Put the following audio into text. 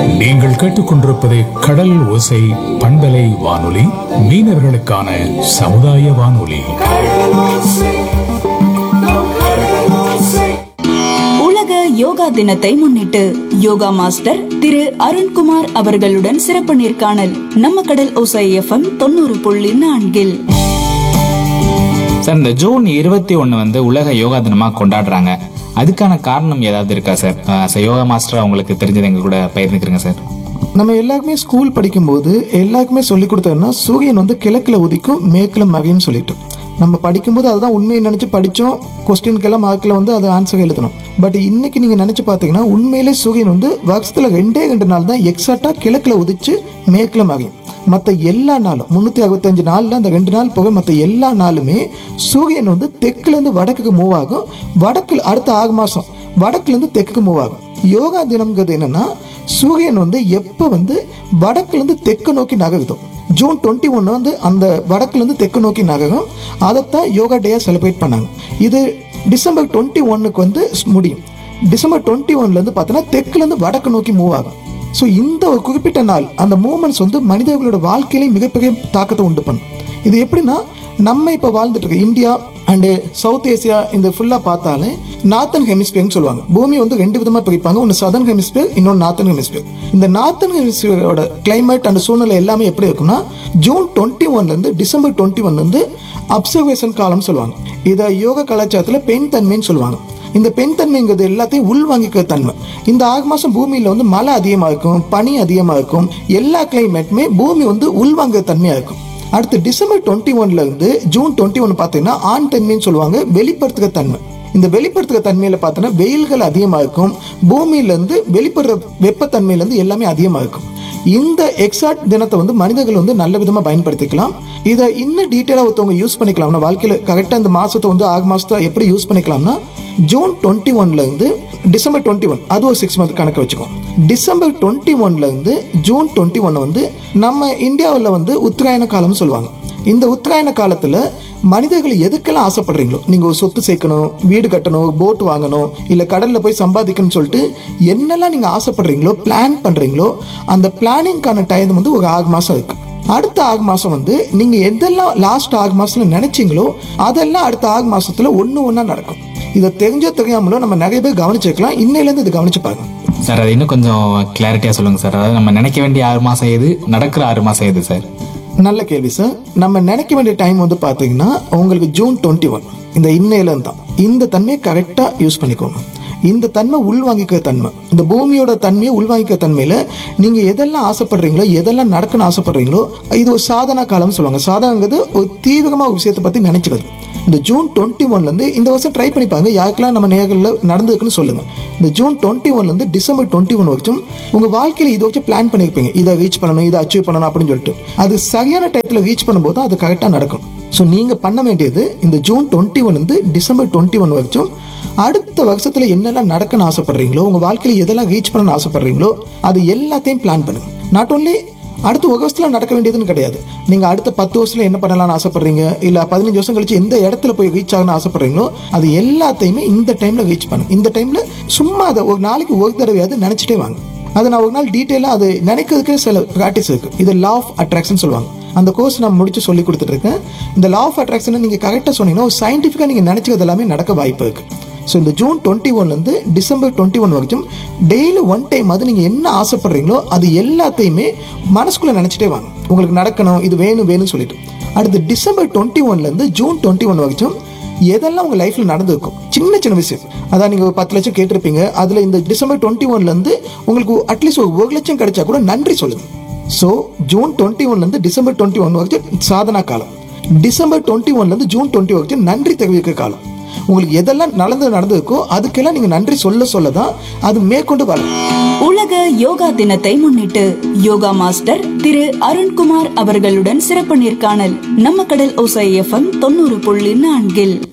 நீங்கள் கேட்டுக்கொண்டிருப்பது கடல் ஓசை பண்பலை வானொலி மீனவர்களுக்கான சமுதாய வானொலி உலக யோகா தினத்தை முன்னிட்டு யோகா மாஸ்டர் திரு அருண்குமார் அவர்களுடன் சிறப்பு நேர்காணல் நம்ம கடல் ஓசை எஃப்எம் தொண்ணூறு புள்ளி நான்கில் சார் இந்த ஜூன் இருபத்தி ஒன்று வந்து உலக யோகா தினமாக கொண்டாடுறாங்க அதுக்கான காரணம் ஏதாவது இருக்கா சார் அஹ் சார் யோகா மாஸ்டர் உங்களுக்கு தெரிஞ்சது எங்க கூட பகிர்ந்துக்கிறீங்க சார் நம்ம எல்லாருக்குமே ஸ்கூல் படிக்கும்போது எல்லாருக்குமே சொல்லி கொடுத்ததுன்னா சூரியன் வந்து கிழக்குல உதிக்கும் மேற்குல மகைன்னு சொல்லிட்டு நம்ம படிக்கும்போது அதுதான் உண்மையை நினைச்சு படிச்சோம் கொஸ்டின்கெல்லாம் மார்க்கில் வந்து அது ஆன்சர் எழுதணும் பட் இன்னைக்கு நீங்க நினைச்சு பார்த்தீங்கன்னா உண்மையிலே சூரியன் வந்து வருஷத்துல ரெண்டே ரெண்டு நாள் தான் எக்ஸாக்டா கிழக்குல உதிச்சு மேற்குல மகையும் மற்ற எல்லா நாளும் முன்னூத்தி அறுபத்தஞ்சு நாள்ல அந்த ரெண்டு நாள் போக மற்ற எல்லா நாளுமே சூரியன் வந்து தெற்குல இருந்து வடக்குக்கு மூவ் ஆகும் வடக்குல அடுத்த ஆறு மாசம் வடக்குல இருந்து தெற்குக்கு மூவ் ஆகும் யோகா தினம்ங்கிறது என்னன்னா சூரியன் வந்து எப்போ வந்து வடக்குல இருந்து தெற்கு நோக்கி நகருதோ ஜூன் டுவெண்ட்டி ஒன்று வந்து அந்த வடக்குல இருந்து தெற்கு நோக்கி நகரும் அதைத்தான் யோகா டேயா செலிப்ரேட் பண்ணாங்க இது டிசம்பர் டுவெண்ட்டி ஒன்னுக்கு வந்து முடியும் டிசம்பர் டுவெண்ட்டி ஒன்ல இருந்து பார்த்தோன்னா தெற்குல இருந்து வடக்கு நோக்கி மூவ் ஆகும் ஸோ இந்த ஒரு குறிப்பிட்ட நாள் அந்த மூமெண்ட்ஸ் வந்து மனிதர்களோட வாழ்க்கையிலே மிகப்பெரிய தாக்கத்தை உண்டு பண்ணும் இது எப்படின்னா நம்ம இப்போ வாழ்ந்துட்டு இருக்க இந்தியா அண்டு சவுத் ஏசியா இந்த ஃபுல்லாக பார்த்தாலே நார்த்தன் ஹெமிஸ்பியர்னு சொல்லுவாங்க பூமி வந்து ரெண்டு விதமாக பிரிப்பாங்க ஒன்று சதர்ன் ஹெமிஸ்பியர் இன்னொன்று நார்த்தன் ஹெமிஸ்பியர் இந்த நார்த்தன் ஹெமிஸ்பியரோட கிளைமேட் அண்ட் சூழ்நிலை எல்லாமே எப்படி இருக்கும்னா ஜூன் டுவெண்ட்டி ஒன்லேருந்து டிசம்பர் டுவெண்ட்டி ஒன்லேருந்து அப்சர்வேஷன் காலம் சொல்லுவாங்க இதை யோக கலாச்சாரத்தில் பெண் தன்மைன்னு சொல்லுவாங்க இந்த பெண் தன்மைங்கிறது எல்லாத்தையும் உள்வாங்கிக்கிற தன்மை இந்த ஆறு மாசம் பூமியில வந்து மழை அதிகமா இருக்கும் பனி அதிகமா இருக்கும் எல்லா கிளைமேட்டுமே பூமி வந்து உள்வாங்குற தன்மையா இருக்கும் அடுத்து டிசம்பர் டுவெண்ட்டி ஒன்ல இருந்து ஜூன் டுவெண்ட்டி ஒன் பார்த்தீங்கன்னா ஆண் தன்மைன்னு சொல்லுவாங்க வெளிப்படுத்துகிற தன்மை இந்த வெளிப்படுத்துகிற தன்மையில பார்த்தோன்னா வெயில்கள் அதிகமா இருக்கும் பூமியில இருந்து வெளிப்படுற வெப்பத்தன்மையில இருந்து எல்லாமே அதிகமா இருக்கும் இந்த எக்ஸாக்ட் தினத்தை வந்து மனிதர்கள் வந்து நல்ல விதமா பயன்படுத்திக்கலாம் இதை இன்னும் டீட்டெயிலாக ஒருத்தவங்க யூஸ் பண்ணிக்கலாம்னா வாழ்க்கையில கரெக்டாக இந்த மாசத்தை வந்து ஆறு மாசத்தை எப்படி யூஸ் பண்ணிக்கலாம்னா ஜூன் டுவெண்ட்டி ஒன்ல இருந்து டிசம்பர் டுவெண்ட்டி ஒன் அது ஒரு சிக்ஸ் மந்த் கணக்கு வச்சுக்கோம் டிசம்பர் டுவெண்ட்டி ஒன்ல இருந்து ஜூன் டுவெண்ட்டி ஒன் வந்து நம்ம இந்தியாவில் வந்து உத்தராயண காலம்னு சொல்லுவாங்க இந்த உத்தராயண காலத்துல மனிதர்கள் எதுக்கெல்லாம் ஆசைப்படுறீங்களோ நீங்க ஒரு சொத்து சேர்க்கணும் வீடு கட்டணும் போட் வாங்கணும் இல்ல கடல்ல போய் சம்பாதிக்கணும்னு சொல்லிட்டு என்னெல்லாம் நீங்க ஆசைப்படுறீங்களோ பிளான் பண்றீங்களோ அந்த பிளானிங்கான டைம் வந்து ஒரு ஆறு மாசம் இருக்கு அடுத்த ஆறு மாசம் வந்து நீங்க எதெல்லாம் லாஸ்ட் ஆறு மாசத்துல நினைச்சீங்களோ அதெல்லாம் அடுத்த ஆறு மாசத்துல ஒண்ணு ஒண்ணா நடக்கும் இதை தெரிஞ்சோ தெரியாமலோ நம்ம நிறைய பேர் கவனிச்சிருக்கலாம் இன்னையிலேருந்து இது கவனிச்சு பாருங்க சார் அது இன்னும் கொஞ்சம் கிளாரிட்டியாக சொல்லுங்க சார் அதாவது நம்ம நினைக்க வேண்டிய ஆறு மாதம் எது நடக்கிற ஆறு மாதம் எது சார் நல்ல கேள்வி சார் நம்ம நினைக்க வேண்டிய டைம் வந்து பாத்தீங்கன்னா உங்களுக்கு ஜூன் டுவெண்ட்டி ஒன் இந்த இன்னையில தான் இந்த தன்மையை கரெக்டா யூஸ் பண்ணிக்கோங்க இந்த தன்மை உள்வாங்கிக்கிற தன்மை இந்த பூமியோட தன்மையை உள்வாங்கிக்கிற தன்மையில நீங்க எதெல்லாம் ஆசைப்படுறீங்களோ எதெல்லாம் நடக்கணும்னு ஆசைப்படுறீங்களோ இது ஒரு சாதனா காலம்னு சொல்லுவாங்க சாதனாங்கிறது ஒரு தீவிரமா ஒரு விஷயத்தை பத்தி நினைச்சுக்கிறது இந்த ஜூன் டுவெண்ட்டி ஒன்ல இருந்து இந்த வருஷம் ட்ரை பண்ணி பாருங்க யாருக்கெல்லாம் நம்ம நேர்களில் நடந்திருக்குன்னு சொல்லுங்க இந்த ஜூன் டுவெண்ட்டி ஒன்ல இருந்து டிசம்பர் டுவெண்ட்டி ஒன் வரைக்கும் உங்க வாழ்க்கையில இதை வச்சு பிளான் பண்ணிருப்பீங்க இதை ரீச் பண்ணணும் இதை அச்சீவ் பண்ணணும் அப்படின்னு சொல்லிட்டு அது சரியான டயத்துல ரீச் பண்ணும்போது அது கரெக்டா நடக்கும் ஸோ நீங்க பண்ண வேண்டியது இந்த ஜூன் டுவெண்ட்டி ஒன் இருந்து டிசம்பர் டுவெண்ட்டி ஒன் வரைக்கும் அடுத்த வருஷத்துல என்னெல்லாம் நடக்கணும்னு ஆசைப்படுறீங்களோ உங்க வாழ்க்கையில எதெல்லாம் ரீச் பண்ணணும்னு ஆசைப்படுறீங்களோ அது எல்லாத்தையும் பிளான் பண்ணுங்க நாட் ஓன்லி அடுத்த ஒரு வருஷத்துல நடக்க வேண்டியதுன்னு கிடையாது நீங்க அடுத்த பத்து வருஷத்துல என்ன பண்ணலாம்னு ஆசைப்படுறீங்க இல்ல பதினஞ்சு வருஷம் கழிச்சு எந்த இடத்துல போய் ரீச் ஆகணும்னு ஆசைப்படுறீங்களோ அது எல்லாத்தையுமே இந்த டைம்ல ரீச் பண்ணுங்க இந்த டைம்ல சும்மா அதை ஒரு நாளைக்கு ஒரு தடவையாவது நினைச்சிட்டே வாங்க அதை நான் ஒரு நாள் டீட்டெயிலாக அது நினைக்கிறதுக்கே சில ப்ராக்டிஸ் இருக்கு இது லா ஆஃப் அட்ராக்ஷன் சொல்லுவாங்க அந்த கோர்ஸ் நான் முடிச்சு சொல்லி கொடுத்துட்டு இருக்கேன் இந்த லா ஆஃப் அட்ராக்ஷன் நீங்க கரெக்டாக சொன்னீங்கன்னா ஒரு சயின்டிஃபிக்காக நீங்க நினைச்சது எல்லாமே நடக்க வாய்ப்பு இருக்கு ஸோ இந்த ஜூன் டுவெண்ட்டி ஒன்லேருந்து டிசம்பர் டுவெண்ட்டி ஒன் வரைக்கும் டெய்லி ஒன் டைம் அது நீங்கள் என்ன ஆசைப்படுறீங்களோ அது எல்லாத்தையுமே மனசுக்குள்ளே நினச்சிட்டே வாங்க உங்களுக்கு நடக்கணும் இது வேணும் வேணும்னு சொல்லிட்டு அடுத்து டிசம்பர் டுவெண்ட்டி ஒன்லேருந்து ஜூன் டுவெண்ட்டி ஒன் வரைக்கும் எதெல்லாம் உங்கள் லைஃப்பில் நடந்திருக்கும் சின்ன சின்ன விஷயம் அதான் நீங்கள் ஒரு பத்து லட்சம் கேட்டிருப்பீங்க அதில் இந்த டிசம்பர் டுவெண்ட்டி ஒன்லேருந்து உங்களுக்கு அட்லீஸ்ட் ஒரு ஒரு லட்சம் கிடைச்சா கூட நன்றி சொல்லுங்க ஸோ ஜூன் டுவெண்ட்டி ஒன்லேருந்து டிசம்பர் டுவெண்ட்டி ஒன் வரைக்கும் சாதனா காலம் டிசம்பர் டுவெண்ட்டி ஒன்லேருந்து ஜூன் டுவெண்ட்டி வரைக்கும் நன்றி தெரிவிக்க காலம் உங்களுக்கு எதெல்லாம் நடந்து நடந்திருக்கோ அதுக்கெல்லாம் நீங்க நன்றி சொல்ல சொல்ல தான் அது மேற்கொண்டு வரும் உலக யோகா தினத்தை முன்னிட்டு யோகா மாஸ்டர் திரு அருண்குமார் அவர்களுடன் சிறப்பு நேர்காணல் நம்ம கடல் ஓசை எஃப்எம் தொண்ணூறு புள்ளி நான்கில்